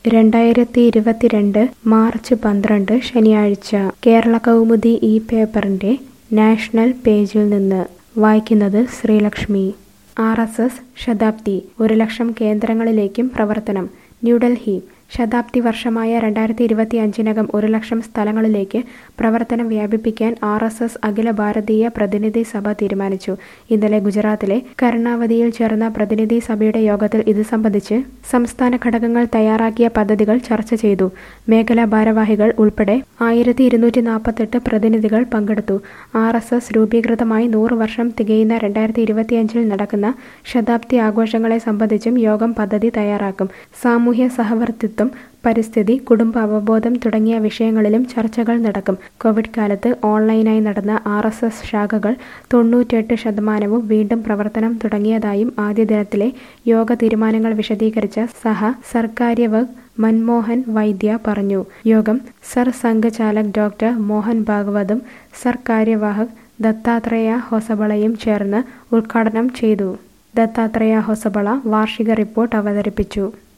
രണ്ടായിരത്തി ഇരുപത്തിരണ്ട് മാർച്ച് പന്ത്രണ്ട് ശനിയാഴ്ച കേരള കൗമുദി ഈ പേപ്പറിന്റെ നാഷണൽ പേജിൽ നിന്ന് വായിക്കുന്നത് ശ്രീലക്ഷ്മി ആർ എസ് എസ് ശതാബ്ദി ഒരു ലക്ഷം കേന്ദ്രങ്ങളിലേക്കും പ്രവർത്തനം ന്യൂഡൽഹി ശതാബ്ദി വർഷമായ രണ്ടായിരത്തി ഇരുപത്തി അഞ്ചിനകം ഒരു ലക്ഷം സ്ഥലങ്ങളിലേക്ക് പ്രവർത്തനം വ്യാപിപ്പിക്കാൻ ആർ എസ് എസ് അഖില ഭാരതീയ പ്രതിനിധി സഭ തീരുമാനിച്ചു ഇന്നലെ ഗുജറാത്തിലെ കരുണാവതിയിൽ ചേർന്ന പ്രതിനിധി സഭയുടെ യോഗത്തിൽ ഇത് സംബന്ധിച്ച് സംസ്ഥാന ഘടകങ്ങൾ തയ്യാറാക്കിയ പദ്ധതികൾ ചർച്ച ചെയ്തു മേഖലാ ഭാരവാഹികൾ ഉൾപ്പെടെ ആയിരത്തി ഇരുന്നൂറ്റി നാൽപ്പത്തെട്ട് പ്രതിനിധികൾ പങ്കെടുത്തു ആർ എസ് എസ് രൂപീകൃതമായി നൂറ് വർഷം തികയുന്ന രണ്ടായിരത്തി ഇരുപത്തിയഞ്ചിൽ നടക്കുന്ന ശതാബ്ദി ആഘോഷങ്ങളെ സംബന്ധിച്ചും യോഗം പദ്ധതി തയ്യാറാക്കും സാമൂഹ്യ സഹവർത്തിത്വം പരിസ്ഥിതി കുടുംബ അവബോധം തുടങ്ങിയ വിഷയങ്ങളിലും ചർച്ചകൾ നടക്കും കോവിഡ് കാലത്ത് ഓൺലൈനായി നടന്ന ആർ എസ് എസ് ശാഖകൾ തൊണ്ണൂറ്റെട്ട് ശതമാനവും വീണ്ടും പ്രവർത്തനം തുടങ്ങിയതായും ആദ്യ ദിനത്തിലെ യോഗ തീരുമാനങ്ങൾ വിശദീകരിച്ച സഹ സർക്കാര്യവക് മൻമോഹൻ വൈദ്യ പറഞ്ഞു യോഗം സർ സംഘചാലക് ഡോക്ടർ മോഹൻ ഭാഗവതും സർ കാര്യവാഹക് ദത്താത്രേയ ഹൊസബളയും ചേർന്ന് ഉദ്ഘാടനം ചെയ്തു ദത്താത്രേയ ഹൊസബള വാർഷിക റിപ്പോർട്ട് അവതരിപ്പിച്ചു